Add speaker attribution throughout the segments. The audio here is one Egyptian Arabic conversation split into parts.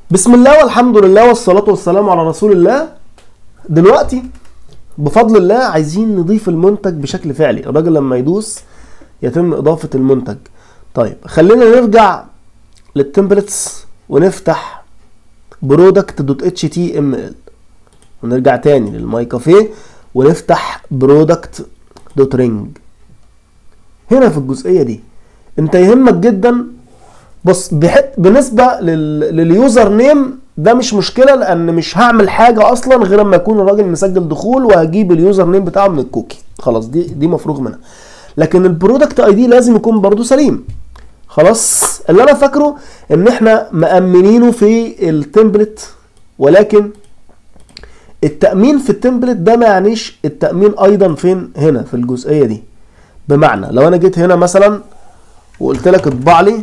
Speaker 1: بسم الله والحمد لله والصلاة والسلام على رسول الله دلوقتي بفضل الله عايزين نضيف المنتج بشكل فعلي الراجل لما يدوس يتم إضافة المنتج طيب خلينا نرجع للتمبلتس ونفتح برودكت دوت اتش تي ام ال ونرجع تاني للماي كافيه ونفتح برودكت دوت رينج هنا في الجزئية دي انت يهمك جدا بص بحت بالنسبه لل... لليوزر نيم ده مش مشكله لان مش هعمل حاجه اصلا غير لما يكون الراجل مسجل دخول وهجيب اليوزر نيم بتاعه من الكوكي خلاص دي دي مفروغ منها لكن البرودكت اي دي لازم يكون برضو سليم خلاص اللي انا فاكره ان احنا مأمنينه في التمبلت ولكن التأمين في التمبلت ده ما يعنيش التأمين ايضا فين هنا في الجزئيه دي بمعنى لو انا جيت هنا مثلا وقلت لك اطبع لي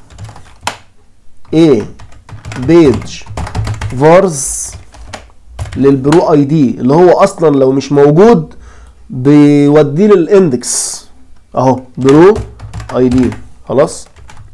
Speaker 1: A بيج فارز للبرو اي دي اللي هو اصلا لو مش موجود بيوديه للاندكس اهو برو اي دي خلاص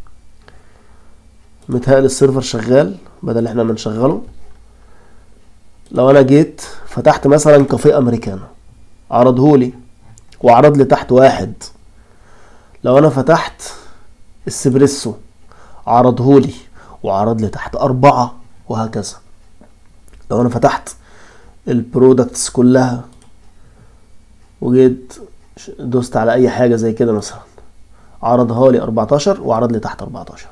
Speaker 1: متهيألي السيرفر شغال بدل احنا ما نشغله لو انا جيت فتحت مثلا كافيه امريكانو عرضهولي وعرض لي تحت واحد لو انا فتحت اسبريسو عرضهولي وعرض لي تحت أربعة وهكذا لو أنا فتحت البرودكتس كلها وجيت دوست على أي حاجة زي كده مثلا عرضها لي 14 وعرض لي تحت 14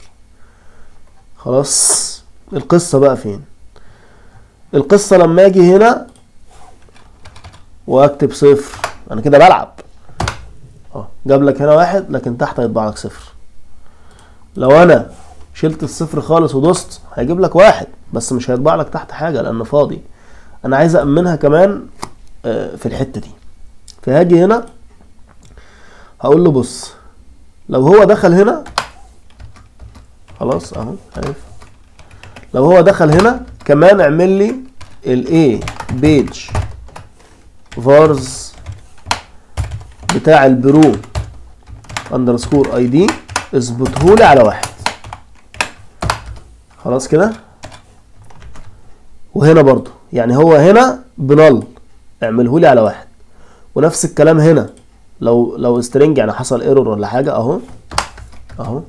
Speaker 1: خلاص القصة بقى فين القصة لما أجي هنا وأكتب صفر أنا كده بلعب اه جاب لك هنا واحد لكن تحت هيطبع لك صفر لو أنا شلت الصفر خالص ودوست هيجيب لك واحد بس مش هيطبع لك تحت حاجة لأنه فاضي أنا عايز أأمنها كمان في الحتة دي فهاجي هنا هقول له بص لو هو دخل هنا خلاص اهو عارف لو هو دخل هنا كمان اعمل لي الاي بيج فارز بتاع البرو اندرسكور اي دي اظبطهولي على واحد خلاص كده وهنا برضو يعني هو هنا بنل اعمله لي على واحد ونفس الكلام هنا لو لو سترينج يعني حصل ايرور ولا حاجه اهو اهو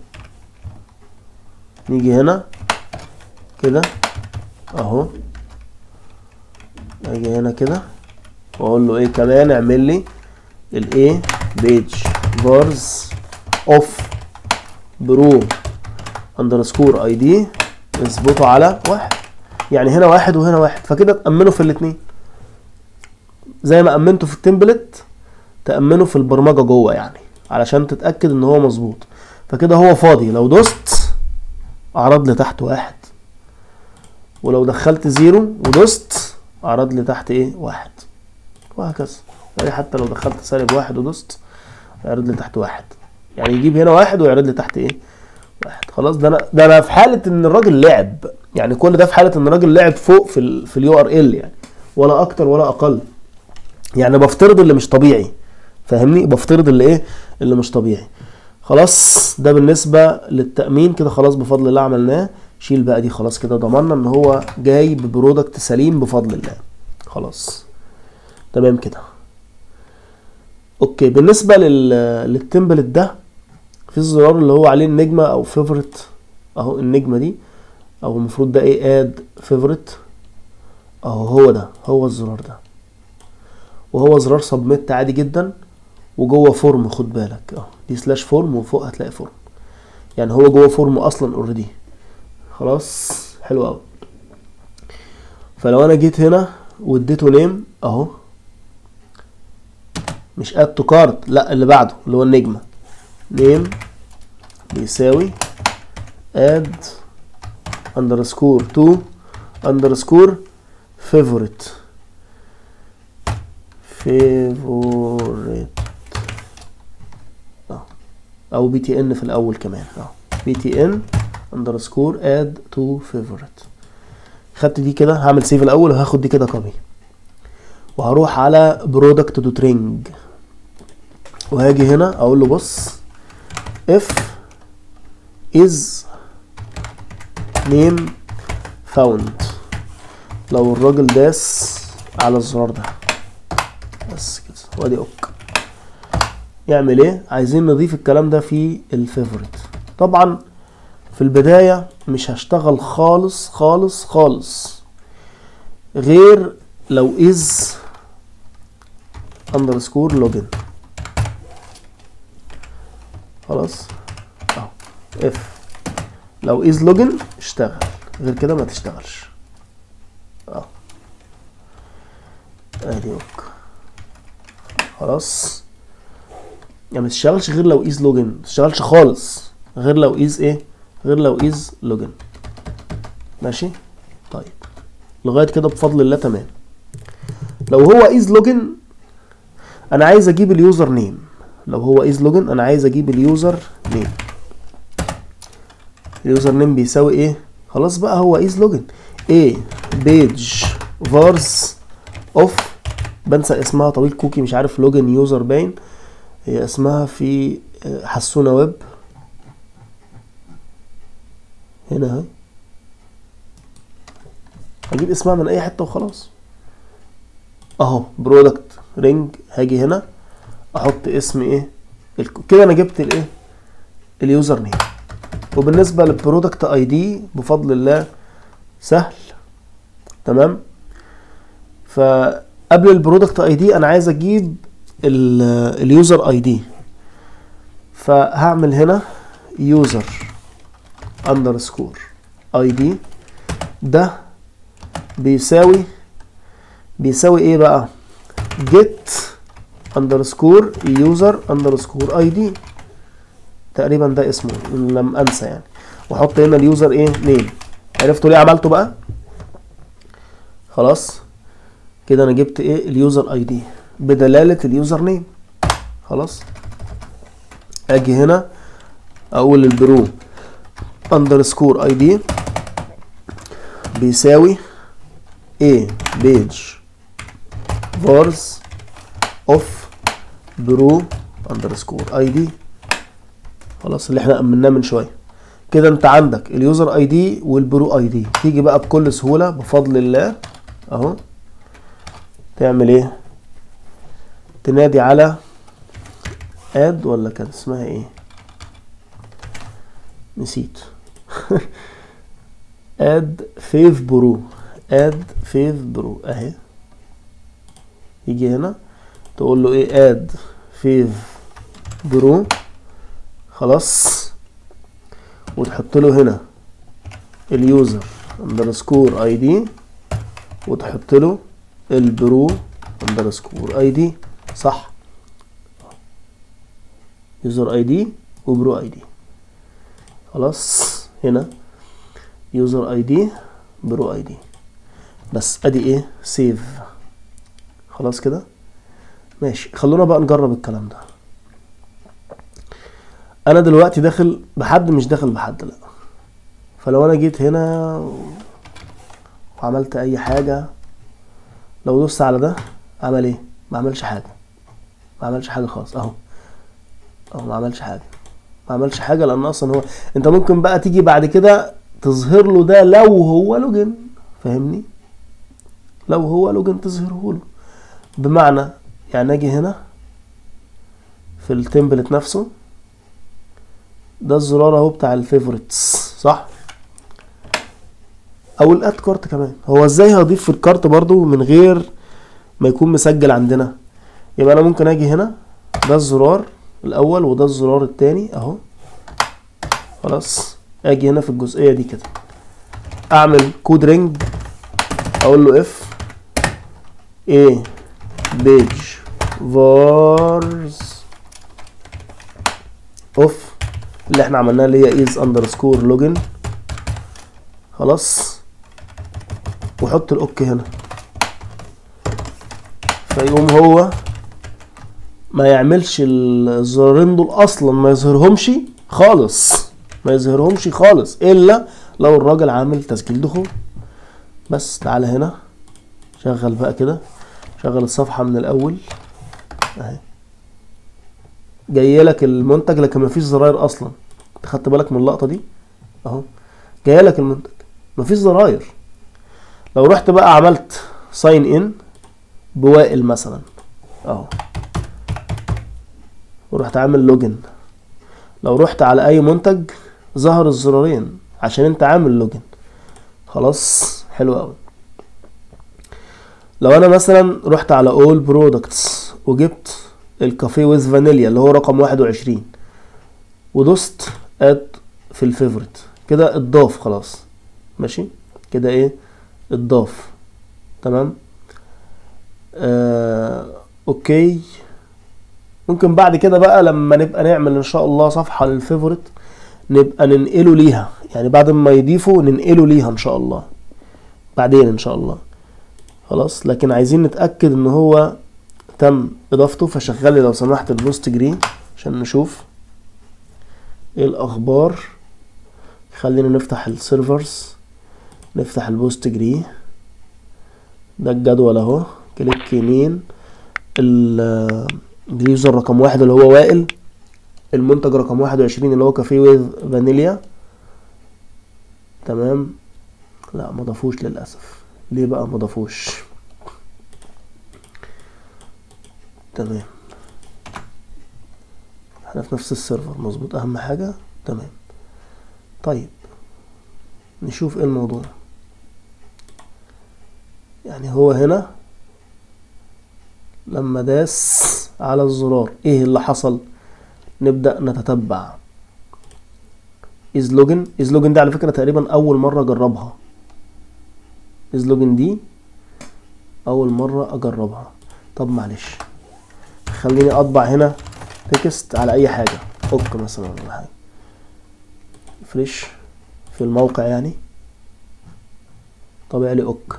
Speaker 1: نيجي هنا كده اهو اجي هنا كده واقول له ايه كمان اعمل لي الايه بيج فارز اوف برو اندرسكور اي دي اظبطه على واحد يعني هنا واحد وهنا واحد فكده تأمنه في الاتنين زي ما أمنته في التمبلت تأمنه في البرمجة جوه يعني علشان تتأكد ان هو مظبوط فكده هو فاضي لو دوست أعرض لي تحت واحد ولو دخلت زيرو ودوست أعرض لي تحت ايه واحد وهكذا يعني حتى لو دخلت سالب واحد ودوست يعرض لي تحت واحد يعني يجيب هنا واحد ويعرض لي تحت ايه واحد خلاص ده انا ده انا في حاله ان الراجل لعب يعني كل ده في حاله ان الراجل لعب فوق في ال في اليو ار ال يعني ولا اكتر ولا اقل يعني بفترض اللي مش طبيعي فاهمني بفترض اللي ايه اللي مش طبيعي خلاص ده بالنسبه للتامين كده خلاص بفضل الله عملناه شيل بقى دي خلاص كده ضمننا ان هو جاي ببرودكت سليم بفضل الله خلاص تمام كده اوكي بالنسبه لل للتمبلت ده في الزرار اللي هو عليه النجمة او فيفورت اهو النجمة دي او المفروض ده ايه اد فيفورت اهو هو ده هو الزرار ده وهو زرار سبميت عادي جدا وجوه فورم خد بالك اهو دي سلاش فورم وفوق هتلاقي فورم يعني هو جوه فورم اصلا اوريدي خلاص حلو قوي فلو انا جيت هنا واديته نيم اهو مش اد تو كارد لا اللي بعده اللي هو النجمه نيم بيساوي add underscore to underscore favorite favorite او بي تي ان في الاول كمان اه بي تي ان underscore add to favorite خدت دي كده هعمل سيف الاول وهاخد دي كده كوبي وهروح على برودكت دوت رينج وهاجي هنا اقول له بص if is name فاوند لو الراجل داس على الزرار ده بس كده وادي اوك يعمل ايه عايزين نضيف الكلام ده في الفيفوريت طبعا في البداية مش هشتغل خالص خالص خالص غير لو از اندرسكور لوجن خلاص اهو اف لو از لوجن اشتغل غير كده ما تشتغلش اه ادي اوك خلاص يعني ما تشتغلش غير لو از لوجن ما تشتغلش خالص غير لو از ايه غير لو از لوجن ماشي طيب لغايه كده بفضل الله تمام لو هو از لوجن انا عايز اجيب اليوزر نيم لو هو از لوجن انا عايز اجيب اليوزر نيم اليوزر نيم بيساوي ايه خلاص بقى هو از لوجن ايه بيج فارز اوف بنسى اسمها طويل كوكي مش عارف لوجن يوزر باين هي اسمها في حسونة ويب هنا اهي هجيب اسمها من اي حته وخلاص اهو برودكت رينج هاجي هنا احط اسم ايه الك- كده انا جبت الايه اليوزر نيم وبالنسبه للبرودكت اي دي بفضل الله سهل تمام فقبل البرودكت اي دي انا عايز اجيب ال- اليوزر اي دي فهعمل هنا يوزر اندرسكور اي دي ده بيساوي بيساوي ايه بقى get اندرسكور يوزر اندرسكور اي دي تقريبا ده اسمه إن لم انسى يعني واحط هنا اليوزر ايه نيم عرفتوا ليه عملته بقى خلاص كده انا جبت ايه اليوزر اي دي بدلاله اليوزر نيم خلاص اجي هنا اقول البرو اندرسكور اي دي بيساوي a page vars of برو اندرسكور اي دي خلاص اللي احنا امناه من شويه كده انت عندك اليوزر اي دي والبرو اي دي تيجي بقى بكل سهوله بفضل الله اهو تعمل ايه تنادي على اد ولا كان اسمها ايه نسيت اد فيف برو اد فيف برو اهي يجي هنا تقول له ايه اد فيف برو خلاص وتحط له هنا اليوزر اندرسكور اي دي وتحط له البرو اندرسكور اي دي صح يوزر اي دي وبرو اي دي خلاص هنا يوزر اي دي برو اي دي بس ادي ايه سيف خلاص كده ماشي خلونا بقى نجرب الكلام ده انا دلوقتي داخل بحد مش داخل بحد لا فلو انا جيت هنا وعملت اي حاجة لو دوست على ده عمل ايه ما عملش حاجة ما عملش حاجة خالص اهو اهو ما عملش حاجة ما عملش حاجة لان اصلا هو انت ممكن بقى تيجي بعد كده تظهر له ده لو هو لوجن فاهمني لو هو لوجن تظهره له بمعنى يعني اجي هنا في التمبلت نفسه ده الزرار اهو بتاع الفيفوريتس صح او الاد كارت كمان هو ازاي هضيف في الكارت برضو من غير ما يكون مسجل عندنا يبقى انا ممكن اجي هنا ده الزرار الاول وده الزرار التاني اهو خلاص اجي هنا في الجزئيه دي كده اعمل كود رينج اقول له اف ايه بيج فارز اوف اللي احنا عملناها اللي هي از اندرسكور لوجن خلاص وحط الاوك هنا فيقوم هو ما يعملش الزرارين دول اصلا ما يظهرهمش خالص ما يظهرهمش خالص الا لو الراجل عامل تسجيل دخول بس تعالى هنا شغل بقى كده شغل الصفحة من الاول اهي جاي لك المنتج لكن مفيش زراير اصلا انت خدت بالك من اللقطة دي اهو جاي لك المنتج مفيش زراير لو رحت بقى عملت ساين ان بوائل مثلا اهو ورحت عامل لوجن لو رحت على اي منتج ظهر الزرارين عشان انت عامل لوجن خلاص حلو قوي لو انا مثلا رحت على اول برودكتس وجبت الكافيه ويز فانيليا اللي هو رقم واحد وعشرين ودوست اد في الفيفوريت كده اتضاف خلاص ماشي كده ايه اتضاف تمام آه اوكي ممكن بعد كده بقى لما نبقى نعمل ان شاء الله صفحة للفيفوريت نبقى ننقله ليها يعني بعد ما يضيفوا ننقله ليها ان شاء الله بعدين ان شاء الله خلاص لكن عايزين نتأكد ان هو تم اضافته فشغلي لو سمحت البوست جري عشان نشوف ايه الاخبار خلينا نفتح السيرفرز نفتح البوست جري ده الجدول اهو كليك يمين ال- اليوزر رقم واحد اللي هو وائل المنتج رقم واحد وعشرين اللي هو كافيه ويز فانيليا تمام لا ما ضافوش للأسف ليه بقى ما ضافوش تمام احنا في نفس السيرفر مظبوط اهم حاجة تمام طيب نشوف ايه الموضوع يعني هو هنا لما داس على الزرار ايه اللي حصل نبدأ نتتبع از لوجن از لوجن دي على فكرة تقريبا اول مرة اجربها از لوجن دي اول مرة اجربها طب معلش خليني اطبع هنا تكست على اي حاجة اوك مثلا ولا حاجة فريش في الموقع يعني طبع لي اوك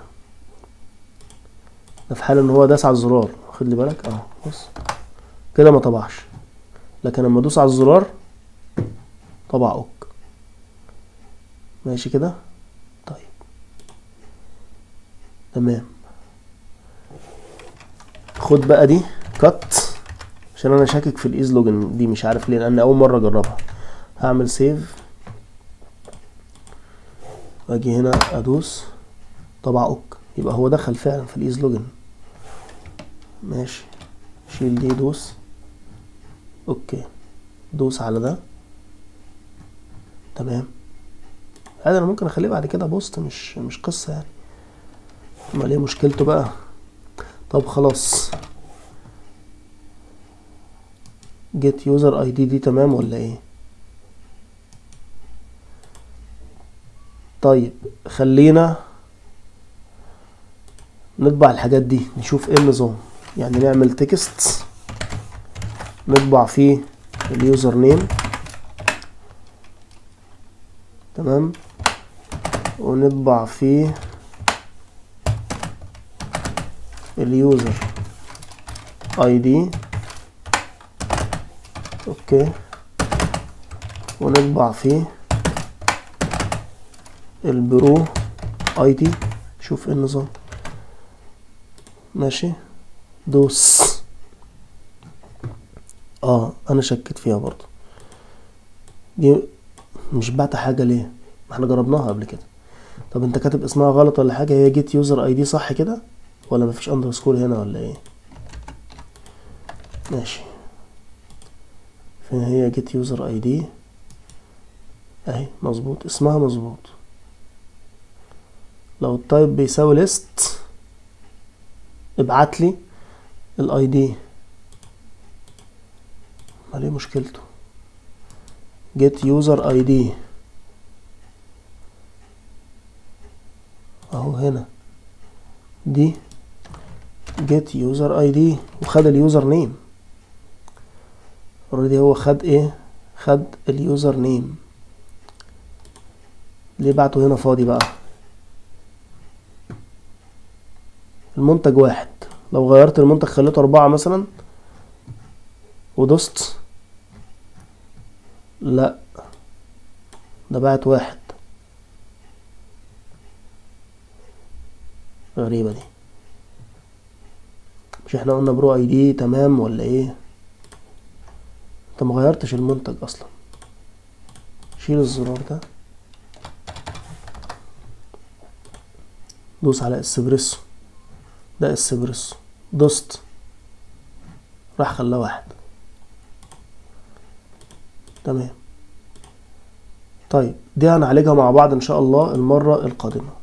Speaker 1: ده في حال ان هو داس على الزرار واخد لي بالك اه بص كده ما طبعش لكن لما ادوس على الزرار طبع اوك ماشي كده طيب تمام خد بقى دي كات عشان انا شاكك في الايز لوجن دي مش عارف ليه لان اول مره اجربها هعمل سيف واجي هنا ادوس طبع اوك يبقى هو دخل فعلا في الايز لوجن ماشي شيل دي دوس اوكي دوس على ده تمام هذا انا ممكن اخليه بعد كده بوست مش مش قصه يعني امال ايه مشكلته بقى طب خلاص جيت يوزر اي دي دي تمام ولا ايه طيب خلينا نطبع الحاجات دي نشوف ايه النظام يعني نعمل تكست نطبع فيه اليوزر نيم تمام ونطبع فيه اليوزر اي دي اوكي ونطبع فيه البرو اي دي شوف ايه النظام ماشي دوس اه انا شكيت فيها برضو دي مش بعت حاجة ليه ما احنا جربناها قبل كده طب انت كاتب اسمها غلط ولا حاجة هي جيت يوزر اي دي صح كده ولا مفيش اندرسكور هنا ولا ايه ماشي فين هي جيت يوزر اي دي اهي مظبوط اسمها مظبوط لو التايب بيساوي ليست ابعت لي الاي دي امال ايه مشكلته جيت يوزر اي دي اهو هنا دي جيت يوزر اي دي وخد اليوزر نيم اوريدي هو خد ايه خد اليوزر نيم ليه بعته هنا فاضي بقى المنتج واحد لو غيرت المنتج خليته أربعة مثلا ودوست لا ده بعت واحد غريبة دي مش احنا قلنا برو اي دي تمام ولا ايه انت مغيرتش المنتج اصلا شيل الزرار ده دوس على اسبريسو ده اسبريسو دوست راح خلاه واحد تمام طيب دي هنعالجها مع بعض ان شاء الله المرة القادمة